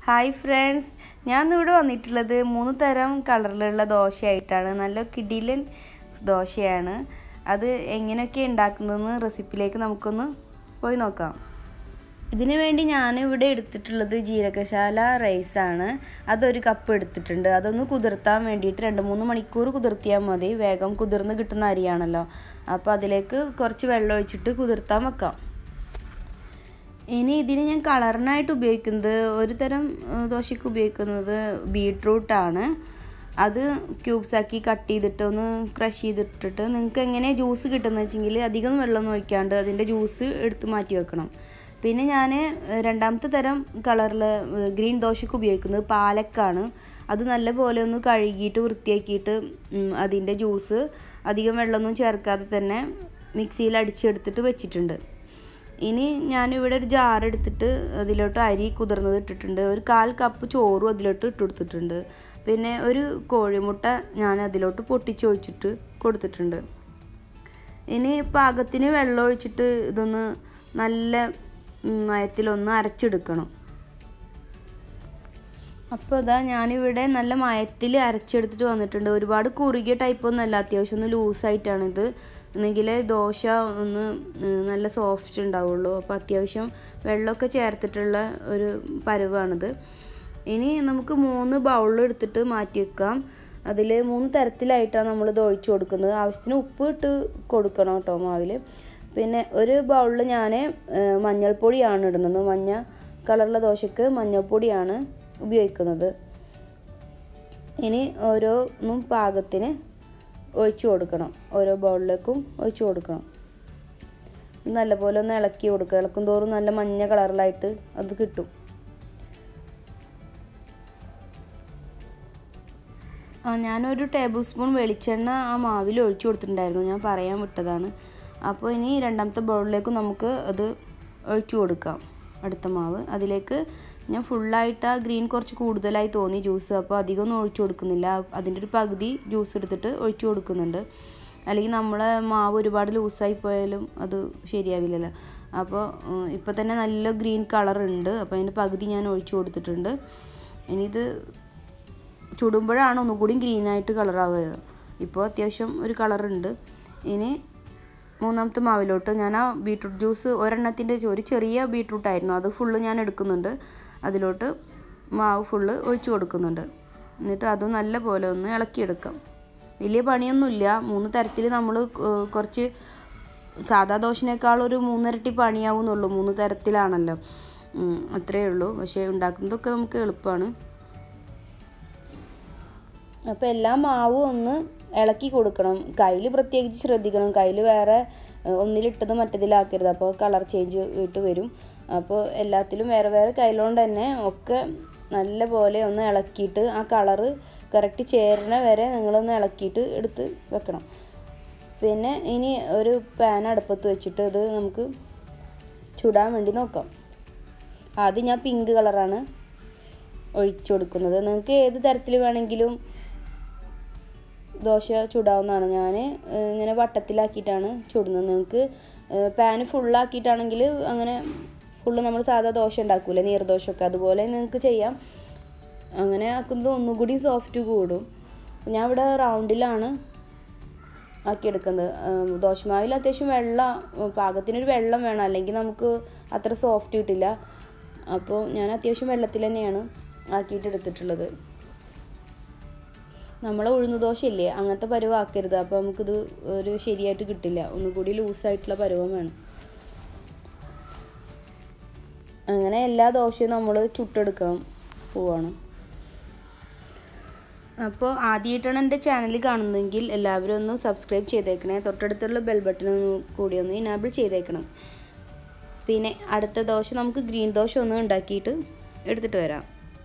hi friends ഞാൻ ഇവിടെ വന്നിട്ടുള്ളത് മൂന്ന് തരം കളറിലുള്ള ദോശയായിട്ടാണ് നല്ല കിടിലൻ ദോശയാണ് അത് എങ്ങനെയൊക്കെ ഉണ്ടാക്കുന്നതെന്ന് റെസിപ്പിയിലേക്ക് നമുക്കൊന്ന് പോയി നോക്കാം ഇതിനു വേണ്ടി ഞാൻ ഇവിടെ എടുത്തിട്ടുള്ളത് ജീരകശാല റൈസാണ് അതൊരു കപ്പ് എടുത്തിട്ടുണ്ട് അതൊന്ന് കുതിർത്താൻ വേണ്ടിയിട്ട് രണ്ട് മൂന്ന് മണിക്കൂർ കുതിർത്തിയാൽ മതി വേഗം കുതിർന്ന് കിട്ടുന്ന അരിയാണല്ലോ അപ്പോൾ അതിലേക്ക് കുറച്ച് വെള്ളം ഒഴിച്ചിട്ട് കുതിർത്താൻ വെക്കാം ഇനി ഇതിന് ഞാൻ കളറിനായിട്ട് ഉപയോഗിക്കുന്നത് ഒരു തരം ദോശയ്ക്ക് ഉപയോഗിക്കുന്നത് ബീട്രൂട്ടാണ് അത് ക്യൂബ്സ് ആക്കി കട്ട് ചെയ്തിട്ട് ഒന്ന് ക്രഷ് ചെയ്തിട്ടിട്ട് നിങ്ങൾക്ക് എങ്ങനെ ജ്യൂസ് കിട്ടുന്നത് വെച്ചെങ്കിൽ അധികം വെള്ളമൊന്നും ഒഴിക്കാണ്ട് അതിൻ്റെ ജ്യൂസ് എടുത്ത് മാറ്റി വെക്കണം പിന്നെ ഞാൻ രണ്ടാമത്തെ തരം കളറിൽ ഗ്രീൻ ദോശയ്ക്ക് ഉപയോഗിക്കുന്നത് പാലക്കാണ് അത് നല്ലപോലെ ഒന്ന് കഴുകിയിട്ട് വൃത്തിയാക്കിയിട്ട് അതിൻ്റെ ജ്യൂസ് അധികം വെള്ളമൊന്നും ചേർക്കാതെ തന്നെ മിക്സിയിൽ അടിച്ചെടുത്തിട്ട് വെച്ചിട്ടുണ്ട് ഇനി ഞാനിവിടെ ഒരു ജാർ എടുത്തിട്ട് അതിലോട്ട് അരി കുതിർന്നത് ഇട്ടിട്ടുണ്ട് ഒരു കാൽ കപ്പ് ചോറും അതിലോട്ട് ഇട്ട് കൊടുത്തിട്ടുണ്ട് പിന്നെ ഒരു കോഴിമുട്ട ഞാൻ അതിലോട്ട് പൊട്ടിച്ചൊഴിച്ചിട്ട് കൊടുത്തിട്ടുണ്ട് ഇനി പാകത്തിന് വെള്ളം ഒഴിച്ചിട്ട് ഇതൊന്ന് നല്ല മയത്തിലൊന്ന് അരച്ചെടുക്കണം അപ്പോൾ ഇതാ ഞാനിവിടെ നല്ല മയത്തിൽ അരച്ചെടുത്തിട്ട് വന്നിട്ടുണ്ട് ഒരുപാട് കുറുകിയ ടൈപ്പൊന്നും അല്ല അത്യാവശ്യം ഒന്ന് ലൂസായിട്ടാണിത് എന്നെങ്കിൽ ദോശ ഒന്ന് നല്ല സോഫ്റ്റ് ഉണ്ടാവുള്ളൂ അപ്പോൾ അത്യാവശ്യം വെള്ളമൊക്കെ ചേർത്തിട്ടുള്ള ഒരു പരുവാണിത് ഇനി നമുക്ക് മൂന്ന് ബൗൾ എടുത്തിട്ട് മാറ്റി വെക്കാം അതിൽ മൂന്ന് തരത്തിലായിട്ടാണ് നമ്മൾ ഇത് ഒഴിച്ചു കൊടുക്കുന്നത് ആവശ്യത്തിന് ഉപ്പ് ഇട്ട് കൊടുക്കണം കേട്ടോ മാവിൽ പിന്നെ ഒരു ബൗളിൽ ഞാൻ മഞ്ഞൾപ്പൊടിയാണ് ഇടുന്നത് മഞ്ഞ കളറുള്ള ദോശയ്ക്ക് മഞ്ഞൾപ്പൊടിയാണ് ഉപയോഗിക്കുന്നത് ഇനി ഓരോന്നും പാകത്തിന് ഒഴിച്ചു കൊടുക്കണം ഓരോ ബൗളിലേക്കും ഒഴിച്ചു കൊടുക്കണം നല്ലപോലെ ഒന്ന് ഇളക്കി കൊടുക്കുക ഇളക്കും തോറും നല്ല മഞ്ഞ കളറിലായിട്ട് അത് കിട്ടും ആ ഞാനൊരു ടേബിൾ സ്പൂൺ വെളിച്ചെണ്ണ ആ മാവിൽ ഒഴിച്ചു കൊടുത്തിട്ടുണ്ടായിരുന്നു ഞാൻ പറയാൻ വിട്ടതാണ് അപ്പോൾ ഇനി രണ്ടാമത്തെ ബൗളിലേക്ക് നമുക്ക് അത് ഒഴിച്ചു കൊടുക്കാം അടുത്ത മാവ് അതിലേക്ക് ഞാൻ ഫുള്ളായിട്ട് ആ ഗ്രീൻ കുറച്ച് കൂടുതലായി തോന്നി ജ്യൂസ് അപ്പോൾ അധികം ഒന്നും ഒഴിച്ചു കൊടുക്കുന്നില്ല അതിൻ്റെ ഒരു പകുതി ജ്യൂസ് എടുത്തിട്ട് ഒഴിച്ചു കൊടുക്കുന്നുണ്ട് അല്ലെങ്കിൽ നമ്മൾ മാവ് ഒരുപാട് ലൂസായി പോയാലും അത് ശരിയാവില്ലല്ലോ അപ്പോൾ ഇപ്പോൾ തന്നെ നല്ല ഗ്രീൻ കളർ ഉണ്ട് അപ്പോൾ അതിൻ്റെ പകുതി ഞാൻ ഒഴിച്ചു കൊടുത്തിട്ടുണ്ട് ഇനി ഇത് ചുടുമ്പോഴാണ് ഒന്നുകൂടി ഗ്രീനായിട്ട് കളറാവുക ഇപ്പോൾ അത്യാവശ്യം ഒരു കളറുണ്ട് ഇനി മൂന്നാമത്തെ മാവിലോട്ട് ഞാൻ ആ ബീട്രൂട്ട് ജ്യൂസ് ഒരെണ്ണത്തിൻ്റെ ഒരു ചെറിയ ബീട്രൂട്ടായിരുന്നു അത് ഫുള്ള് ഞാൻ എടുക്കുന്നുണ്ട് അതിലോട്ട് മാവ് ഫുള്ള് ഒഴിച്ചു കൊടുക്കുന്നുണ്ട് എന്നിട്ട് അതും നല്ല പോലെ ഒന്ന് ഇളക്കിയെടുക്കാം വലിയ പണിയൊന്നുമില്ല മൂന്ന് തരത്തിൽ നമ്മൾ കുറച്ച് സാധാ ദോശനേക്കാൾ ഒരു മൂന്നിരട്ടി പണിയാവുന്നുള്ളൂ മൂന്ന് തരത്തിലാണല്ലോ അത്രയേ ഉള്ളൂ പക്ഷേ ഉണ്ടാക്കുന്നതൊക്കെ നമുക്ക് എളുപ്പമാണ് അപ്പോൾ എല്ലാ മാവും ഒന്ന് ഇളക്കി കൊടുക്കണം കയ്യിൽ പ്രത്യേകിച്ച് ശ്രദ്ധിക്കണം കയ്യിൽ വേറെ ഒന്നിലിട്ടത് മറ്റതിലാക്കരുത് അപ്പോൾ കളർ ചേഞ്ച് ഇട്ട് വരും അപ്പോൾ എല്ലാത്തിലും വേറെ വേറെ കയ്യിലുകൊണ്ട് തന്നെ ഒക്കെ നല്ല പോലെ ഒന്ന് ഇളക്കിയിട്ട് ആ കളറ് കറക്റ്റ് ചേരണ വരെ നിങ്ങളൊന്ന് ഇളക്കിയിട്ട് എടുത്ത് വെക്കണം പിന്നെ ഇനി ഒരു പാൻ അടുപ്പത്ത് വെച്ചിട്ട് ഇത് നമുക്ക് ചുടാൻ വേണ്ടി നോക്കാം ആദ്യം ഞാൻ പിങ്ക് കളറാണ് ഒഴിച്ചു കൊടുക്കുന്നത് നിങ്ങൾക്ക് ഏത് തരത്തിൽ വേണമെങ്കിലും ദോശ ചുടാവുന്നതാണ് ഞാൻ ഇങ്ങനെ വട്ടത്തിലാക്കിയിട്ടാണ് ചുടുന്നത് നിങ്ങൾക്ക് പാന് ഫുള്ളാക്കിയിട്ടാണെങ്കിൽ അങ്ങനെ ഫുള്ള് നമ്മൾ സാധാ ദോശ ഉണ്ടാക്കൂലേ നീർദോശയൊക്കെ അതുപോലെ നിങ്ങൾക്ക് ചെയ്യാം അങ്ങനെ ആക്കുന്നത് ഒന്നുകൂടി സോഫ്റ്റ് കൂടും ഞാൻ ഇവിടെ റൗണ്ടിലാണ് ആക്കിയെടുക്കുന്നത് ദോശമാവിൽ അത്യാവശ്യം വെള്ളം പാകത്തിനൊരു വെള്ളം വേണം അല്ലെങ്കിൽ നമുക്ക് അത്ര സോഫ്റ്റ് കിട്ടില്ല അപ്പോൾ ഞാൻ അത്യാവശ്യം വെള്ളത്തിൽ തന്നെയാണ് ആക്കിയിട്ട് എടുത്തിട്ടുള്ളത് നമ്മളെ ഉഴുന്ന് ദോശ ഇല്ലേ അങ്ങനത്തെ പരുവാക്കരുത് അപ്പോൾ നമുക്കിത് ഒരു ശരിയായിട്ട് കിട്ടില്ല ഒന്നുകൂടി ലൂസായിട്ടുള്ള പരുവം വേണം അങ്ങനെ എല്ലാ ദോശയും നമ്മൾ ചുട്ടെടുക്കാൻ പോവാണ് അപ്പോൾ ആദ്യമായിട്ടാണ് എൻ്റെ ചാനൽ കാണുന്നതെങ്കിൽ എല്ലാവരും ഒന്ന് സബ്സ്ക്രൈബ് ചെയ്തേക്കണേ തൊട്ടടുത്തുള്ള ബെൽ ബട്ടൺ കൂടി ഒന്ന് ഇനാബിൾ ചെയ്തേക്കണം പിന്നെ അടുത്ത ദോശ നമുക്ക് ഗ്രീൻ ദോശ ഒന്ന് ഉണ്ടാക്കിയിട്ട് എടുത്തിട്ട് വരാം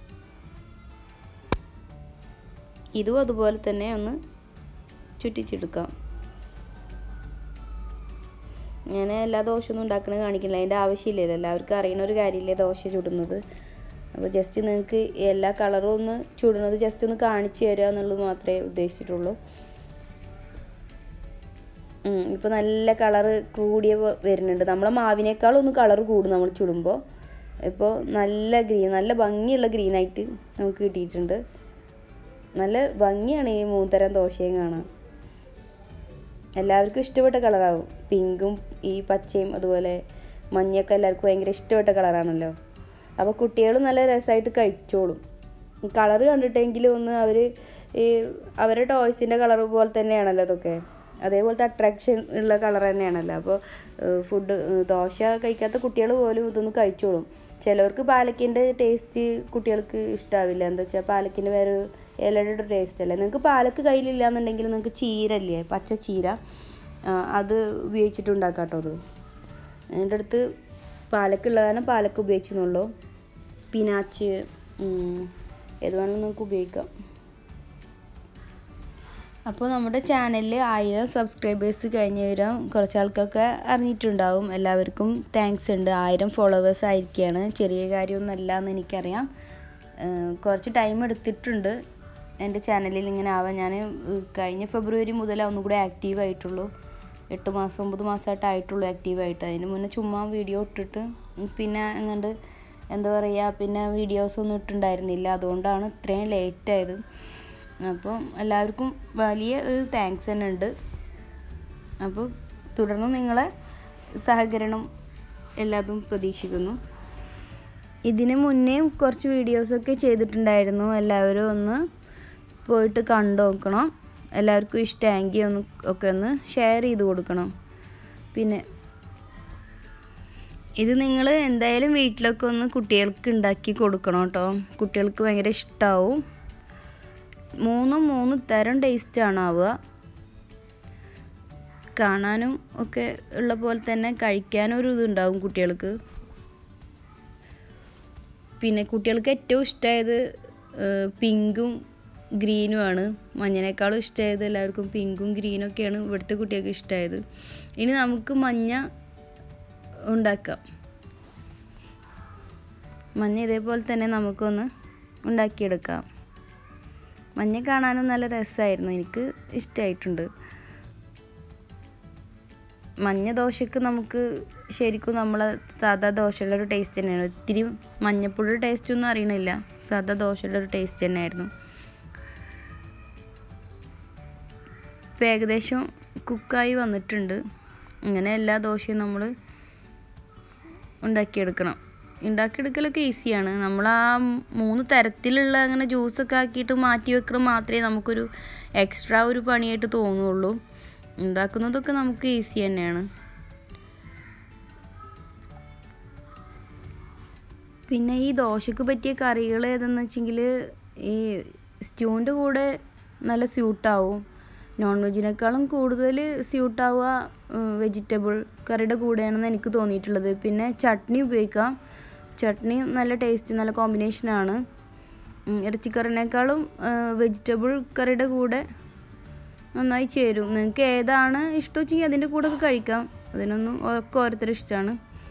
ഇതും അതുപോലെ തന്നെ ഒന്ന് ചുറ്റിച്ചെടുക്കാം ഞാൻ എല്ലാ ദോശയൊന്നും ഉണ്ടാക്കണത് കാണിക്കില്ല അതിൻ്റെ ആവശ്യമില്ലല്ലോ എല്ലാവർക്കും അറിയണ ഒരു കാര്യമില്ലേ ദോശ ചുടുന്നത് അപ്പോൾ ജസ്റ്റ് നിങ്ങൾക്ക് എല്ലാ കളറും ഒന്ന് ചുടുന്നത് ജസ്റ്റ് ഒന്ന് കാണിച്ചു തരിക എന്നുള്ളത് മാത്രമേ ഉദ്ദേശിച്ചിട്ടുള്ളൂ ഇപ്പോൾ നല്ല കളറ് കൂടിയ വരുന്നുണ്ട് നമ്മളെ മാവിനേക്കാളും ഒന്ന് കളർ കൂടും നമ്മൾ ചുടുമ്പോൾ ഇപ്പോൾ നല്ല ഗ്രീൻ നല്ല ഭംഗിയുള്ള ഗ്രീനായിട്ട് നമുക്ക് കിട്ടിയിട്ടുണ്ട് നല്ല ഭംഗിയാണ് ഈ മൂന്നതരം ദോശയും കാണാൻ എല്ലാവർക്കും ഇഷ്ടപ്പെട്ട കളറാവും പിങ്കും ഈ പച്ചയും അതുപോലെ മഞ്ഞയൊക്കെ എല്ലാവർക്കും ഭയങ്കര ഇഷ്ടപ്പെട്ട കളറാണല്ലോ അപ്പോൾ കുട്ടികൾ നല്ല രസമായിട്ട് കഴിച്ചോളും കളറ് കണ്ടിട്ടെങ്കിലും ഒന്ന് അവർ ഈ അവരുടെ ടോയ്സിൻ്റെ കളർ പോലെ തന്നെയാണല്ലോ അതൊക്കെ അതേപോലത്തെ അട്രാക്ഷൻ ഉള്ള കളർ തന്നെയാണല്ലോ അപ്പോൾ ഫുഡ് ദോശ കഴിക്കാത്ത കുട്ടികൾ പോലും ഇതൊന്ന് കഴിച്ചോളും ചിലവർക്ക് പാലക്കിൻ്റെ ടേസ്റ്റ് കുട്ടികൾക്ക് ഇഷ്ടാവില്ല എന്താ വെച്ചാൽ പാലക്കിൻ്റെ വേറെ ഇലയുടെ ടേസ്റ്റ് അല്ലേ നിങ്ങൾക്ക് പാലക്ക് കയ്യിലില്ല എന്നുണ്ടെങ്കിൽ നിങ്ങൾക്ക് ചീരല്ലേ പച്ച ചീര ആ, അത് ഉപയോഗിച്ചിട്ട് ഉണ്ടാക്കാം കേട്ടോ അത് എൻ്റെ അടുത്ത് പാലക്കുള്ള കാരണം പാലക്ക് ഉപയോഗിച്ചെന്നുള്ളൂ സ്പിനാച്ച് ഏത് വേണമെങ്കിലും നിങ്ങൾക്ക് ഉപയോഗിക്കാം അപ്പോൾ നമ്മുടെ ചാനലിൽ ആയിരം സബ്സ്ക്രൈബേഴ്സ് കഴിഞ്ഞ വിവരം കുറച്ച് ആൾക്കൊക്കെ അറിഞ്ഞിട്ടുണ്ടാവും എല്ലാവർക്കും താങ്ക്സ് ഉണ്ട് ആയിരം ഫോളോവേഴ്സ് ആയിരിക്കുകയാണ് ചെറിയ കാര്യമൊന്നുമല്ല എന്ന് എനിക്കറിയാം ഏഹ് കുറച്ച് ടൈം എടുത്തിട്ടുണ്ട് എൻ്റെ ചാനലിൽ ഇങ്ങനെ ആവാൻ ഞാൻ കഴിഞ്ഞ ഫെബ്രുവരി മുതൽ ഒന്നും കൂടെ ആക്റ്റീവ് ആയിട്ടുള്ളൂ എട്ട് മാസം ഒമ്പത് മാസമായിട്ട് ആയിട്ടുള്ളൂ ആക്റ്റീവായിട്ട് അതിന് മുന്നേ ചുമ്മാ വീഡിയോ ഇട്ടിട്ട് പിന്നെ അങ്ങോട്ട് എന്താ പറയുക പിന്നെ വീഡിയോസ് ഒന്നും ഇട്ടുണ്ടായിരുന്നില്ല അതുകൊണ്ടാണ് ഇത്രയും ലേറ്റ് ആയത് അപ്പം എല്ലാവർക്കും വലിയ ഒരു താങ്ക്സ് തന്നെ ഉണ്ട് അപ്പോൾ തുടർന്ന് നിങ്ങളെ സഹകരണം എല്ലാതും പ്രതീക്ഷിക്കുന്നു ഇതിന് മുന്നേയും കുറച്ച് വീഡിയോസൊക്കെ ചെയ്തിട്ടുണ്ടായിരുന്നു എല്ലാവരും ഒന്ന് പോയിട്ട് കണ്ടു നോക്കണം എല്ലാവർക്കും ഇഷ്ടമെങ്കിൽ ഒന്ന് ഒക്കെ ഒന്ന് ഷെയർ ചെയ്ത് കൊടുക്കണം പിന്നെ ഇത് നിങ്ങൾ എന്തായാലും വീട്ടിലൊക്കെ ഒന്ന് കുട്ടികൾക്ക് ഉണ്ടാക്കി കൊടുക്കണം കേട്ടോ കുട്ടികൾക്ക് ഭയങ്കര ഇഷ്ടമാവും മൂന്നും മൂന്ന് തരം ടേസ്റ്റാണ് ആവുക കാണാനും ഒക്കെ ഉള്ള പോലെ തന്നെ കഴിക്കാനും ഒരു ഇതുണ്ടാവും കുട്ടികൾക്ക് പിന്നെ കുട്ടികൾക്ക് ഏറ്റവും ഇഷ്ടമായത് പിങ്കും ഗ്രീനുമാണ് മഞ്ഞനേക്കാളും ഇഷ്ടമായത് എല്ലാവർക്കും പിങ്കും ഗ്രീനും ഒക്കെയാണ് ഇവിടുത്തെ കുട്ടികൾക്ക് ഇഷ്ടമായത് ഇനി നമുക്ക് മഞ്ഞ ഉണ്ടാക്കാം മഞ്ഞ ഇതേപോലെ തന്നെ നമുക്കൊന്ന് ഉണ്ടാക്കിയെടുക്കാം മഞ്ഞ കാണാനും നല്ല രസമായിരുന്നു എനിക്ക് ഇഷ്ടമായിട്ടുണ്ട് മഞ്ഞ ദോശക്ക് നമുക്ക് ശരിക്കും നമ്മളെ സാധാ ദോശയുടെ ഒരു ടേസ്റ്റ് തന്നെയാണ് ഒത്തിരി മഞ്ഞപ്പൊടിയുടെ ടേസ്റ്റ് ഒന്നും അറിയണില്ല സാധാ ദോശയുടെ ഒരു ടേസ്റ്റ് തന്നെയായിരുന്നു ഇപ്പം ഏകദേശം കുക്കായി വന്നിട്ടുണ്ട് ഇങ്ങനെ എല്ലാ ദോശയും നമ്മൾ ഉണ്ടാക്കിയെടുക്കണം ഉണ്ടാക്കിയെടുക്കലൊക്കെ ഈസിയാണ് നമ്മൾ ആ മൂന്ന് തരത്തിലുള്ള അങ്ങനെ ജ്യൂസൊക്കെ ആക്കിയിട്ട് മാറ്റി വെക്കണം മാത്രമേ നമുക്കൊരു എക്സ്ട്രാ ഒരു പണിയായിട്ട് തോന്നുള്ളൂ ഉണ്ടാക്കുന്നതൊക്കെ നമുക്ക് ഈസി തന്നെയാണ് പിന്നെ ഈ ദോശക്ക് പറ്റിയ കറികൾ ഏതെന്ന് വെച്ചെങ്കിൽ ഈ സ്റ്റൂവിൻ്റെ കൂടെ നല്ല സ്യൂട്ടാവും നോൺ വെജിനേക്കാളും കൂടുതൽ സ്യൂട്ടാവുക വെജിറ്റബിൾ കറിയുടെ കൂടെയാണെന്ന് എനിക്ക് തോന്നിയിട്ടുള്ളത് പിന്നെ ചട്നി ഉപയോഗിക്കാം ചട്നി നല്ല ടേസ്റ്റ് നല്ല കോമ്പിനേഷനാണ് ഇറച്ചിക്കറിനേക്കാളും വെജിറ്റബിൾ കറിയുടെ കൂടെ നന്നായി ചേരും നിങ്ങൾക്ക് ഏതാണ് ഇഷ്ടം വെച്ചെങ്കിൽ അതിൻ്റെ കൂടെ ഒക്കെ കഴിക്കാം അതിനൊന്നും ഒക്കെ ഓരോരുത്തരും ഇഷ്ടമാണ്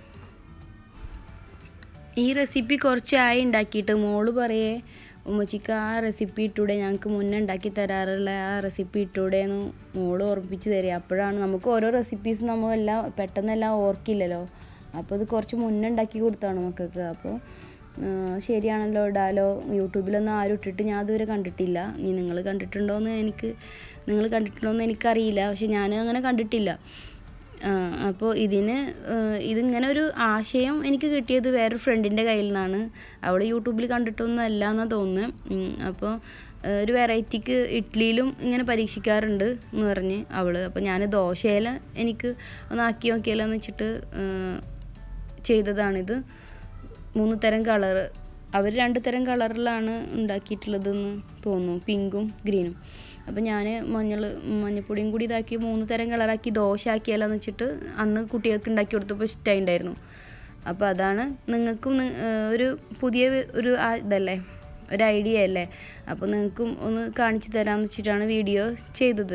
ഈ റെസിപ്പി കുറച്ചായി ഉണ്ടാക്കിയിട്ട് മോള് പറയേ ഉമ്മച്ചിക്ക് ആ റെസിപ്പി ഇട്ടൂടെ ഞങ്ങൾക്ക് മുന്നേ ഉണ്ടാക്കി തരാറുള്ള ആ റെസിപ്പി ഇട്ടൂടെ എന്ന് മോള് ഓർമ്മിപ്പിച്ച് തരിക അപ്പോഴാണ് നമുക്ക് ഓരോ റെസിപ്പീസ് നമ്മളെല്ലാം പെട്ടെന്നെല്ലാം ഓർക്കില്ലല്ലോ അപ്പോൾ ഇത് കുറച്ച് മുന്നേ ഉണ്ടാക്കി കൊടുത്താണ് മക്കൾക്ക് അപ്പോൾ ശരിയാണല്ലോ ഇടാലോ യൂട്യൂബിലൊന്നും ആരും ഇട്ടിട്ട് ഞാൻ അതുവരെ കണ്ടിട്ടില്ല ഇനി നിങ്ങൾ കണ്ടിട്ടുണ്ടോയെന്ന് എനിക്ക് നിങ്ങൾ കണ്ടിട്ടുണ്ടോയെന്ന് എനിക്കറിയില്ല പക്ഷെ ഞാൻ അങ്ങനെ കണ്ടിട്ടില്ല അപ്പോൾ ഇതിന് ഇതിങ്ങനെ ഒരു ആശയം എനിക്ക് കിട്ടിയത് വേറൊരു ഫ്രണ്ടിൻ്റെ കയ്യിൽ നിന്നാണ് അവൾ യൂട്യൂബിൽ കണ്ടിട്ടൊന്നും അല്ല എന്നാണ് തോന്നുന്നത് അപ്പോൾ ഒരു വെറൈറ്റിക്ക് ഇഡ്ഡലിയിലും ഇങ്ങനെ പരീക്ഷിക്കാറുണ്ട് എന്ന് പറഞ്ഞ് അവൾ അപ്പോൾ ഞാൻ ദോശയിൽ എനിക്ക് ഒന്ന് ആക്കി നോക്കിയാലോ എന്ന് വെച്ചിട്ട് ചെയ്തതാണിത് മൂന്ന് തരം കളറ് അവർ രണ്ട് തരം കളറിലാണ് ഉണ്ടാക്കിയിട്ടുള്ളതെന്ന് തോന്നുന്നു പിങ്കും ഗ്രീനും അപ്പോൾ ഞാൻ മഞ്ഞൾ മഞ്ഞപ്പൊടിയും കൂടി ഇതാക്കി മൂന്ന് തരം കളറാക്കി ദോശ ആക്കിയാലോ എന്ന് വെച്ചിട്ട് അന്ന് കുട്ടികൾക്ക് ഉണ്ടാക്കി കൊടുത്തപ്പോൾ ഇഷ്ടമായിട്ടുണ്ടായിരുന്നു അപ്പോൾ അതാണ് നിങ്ങൾക്കും ഒരു പുതിയ ഒരു ഇതല്ലേ ഒരു ഐഡിയ അല്ലേ അപ്പോൾ നിങ്ങൾക്കും ഒന്ന് കാണിച്ചു തരാമെന്ന് വെച്ചിട്ടാണ് വീഡിയോ ചെയ്തത്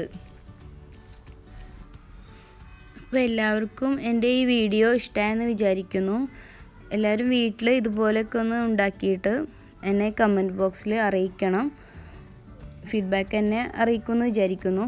അപ്പോൾ എല്ലാവർക്കും എൻ്റെ ഈ വീഡിയോ ഇഷ്ടമായെന്ന് വിചാരിക്കുന്നു എല്ലാവരും വീട്ടിൽ ഇതുപോലെയൊക്കെ ഒന്ന് ഉണ്ടാക്കിയിട്ട് എന്നെ കമൻറ്റ് ബോക്സിൽ അറിയിക്കണം ഫീഡ്ബാക്ക് എന്നെ അറിയിക്കുമെന്ന് വിചാരിക്കുന്നു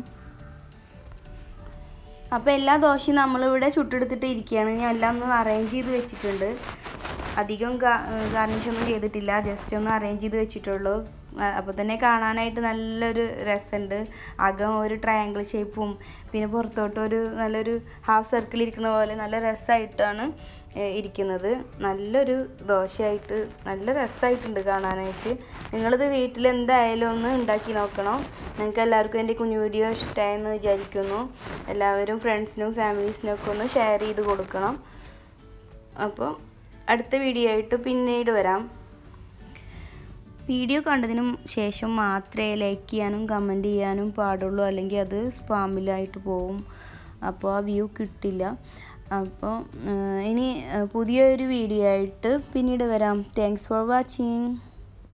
അപ്പോൾ എല്ലാ ദോശയും നമ്മളിവിടെ ചുട്ടെടുത്തിട്ട് ഇരിക്കുകയാണ് ഞാൻ എല്ലാം ഒന്ന് അറേഞ്ച് ചെയ്ത് വെച്ചിട്ടുണ്ട് അധികം ഗാർണിഷ് ഒന്നും ചെയ്തിട്ടില്ല ജസ്റ്റ് ഒന്ന് അറേഞ്ച് ചെയ്ത് വെച്ചിട്ടുള്ളൂ അപ്പോൾ തന്നെ കാണാനായിട്ട് നല്ലൊരു രസമുണ്ട് അകം ഒരു ട്രയാങ്കിൾ ഷേപ്പും പിന്നെ പുറത്തോട്ട് ഒരു നല്ലൊരു ഹാഫ് സർക്കിൾ ഇരിക്കുന്ന പോലെ നല്ല രസമായിട്ടാണ് ഇരിക്കുന്നത് നല്ലൊരു ദോശയായിട്ട് നല്ല രസമായിട്ടുണ്ട് കാണാനായിട്ട് നിങ്ങളിത് വീട്ടിൽ എന്തായാലും ഒന്ന് ഉണ്ടാക്കി നോക്കണം നിങ്ങൾക്ക് എല്ലാവർക്കും എൻ്റെ കുഞ്ഞു വീഡിയോ ഇഷ്ടമായെന്ന് വിചാരിക്കുന്നു എല്ലാവരും ഫ്രണ്ട്സിനും ഫാമിലീസിനും ഒക്കെ ഒന്ന് ഷെയർ ചെയ്ത് കൊടുക്കണം അപ്പോൾ അടുത്ത വീഡിയോ ആയിട്ട് പിന്നീട് വരാം വീഡിയോ കണ്ടതിന് ശേഷം മാത്രമേ ലൈക്ക് ചെയ്യാനും കമൻറ്റ് ചെയ്യാനും പാടുള്ളൂ അല്ലെങ്കിൽ അത് സ്പാമിലായിട്ട് പോവും അപ്പോൾ ആ വ്യൂ കിട്ടില്ല അപ്പോൾ ഇനി പുതിയൊരു വീഡിയോ ആയിട്ട് പിന്നീട് വരാം താങ്ക്സ് ഫോർ വാച്ചിങ്